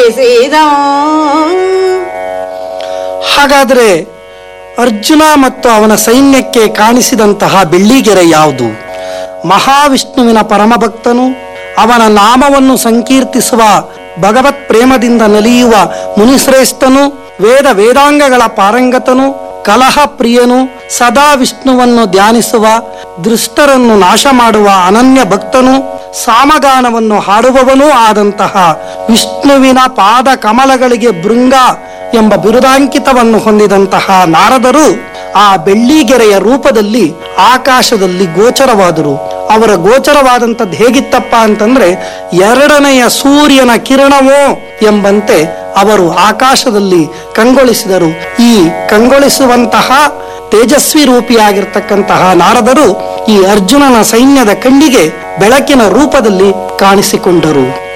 ತಿಳಿಸಿದ ಹಾಗಾದರೆ ಅರ್ಜುನ ಮತ್ತು ಅವನ ಸೈನ್ಯಕ್ಕೆ ಕಾಣಿಸಿದಂತಹ ಬೆಳ್ಳಿಗೆರೆ ಯಾವುದು ಮಹಾವಿಷ್ಣುವಿನ ಪರಮಭಕ್ತನು ಅವನ ನಾಮವನ್ನು ಸಂಕೀರ್ತಿಸುವ ಭಗವತ್ ಪ್ರೇಮದಿಂದ ನಲಿಯುವ ಮುನಿಶ್ರೇಷ್ಠನು ವೇದ ವೇದಾಂಗಗಳ ಪಾರಂಗತನು ಕಲಹ ಪ್ರಿಯನು ಸದಾ ವಿಷ್ಣುವನ್ನು ಧ್ಯಾನಿಸುವ ದೃಷ್ಟರನ್ನು ನಾಶ ಮಾಡುವ ಅನನ್ಯ ಭಕ್ತನು ಸಾಮಗಾನವನ್ನು ಹಾಡುವವನೂ ಆದಂತಹ ವಿಷ್ಣುವಿನ ಪಾದ ಕಮಲಗಳಿಗೆ ಭೃಂಗ ಎಂಬ ಬಿರುದಾಂಕಿತವನ್ನು ಹೊಂದಿದಂತಹ ನಾರದರು ಆ ಬೆಳ್ಳಿಗೆರೆಯ ರೂಪದಲ್ಲಿ ಆಕಾಶದಲ್ಲಿ ಗೋಚರವಾದರು ಅವರ ಗೋಚರವಾದಂಥದ್ದು ಹೇಗಿತ್ತಪ್ಪ ಅಂತಂದ್ರೆ ಎರಡನೆಯ ಸೂರ್ಯನ ಕಿರಣವೋ ಎಂಬಂತೆ ಅವರು ಆಕಾಶದಲ್ಲಿ ಕಂಗೊಳಿಸಿದರು ಈ ಕಂಗೊಳಿಸುವಂತಹ ತೇಜಸ್ವಿ ರೂಪಿಯಾಗಿರ್ತಕ್ಕಂತಹ ನಾರದರು ಈ ಅರ್ಜುನನ ಸೈನ್ಯದ ಕಣ್ಣಿಗೆ ಬೆಳಕಿನ ರೂಪದಲ್ಲಿ ಕಾಣಿಸಿಕೊಂಡರು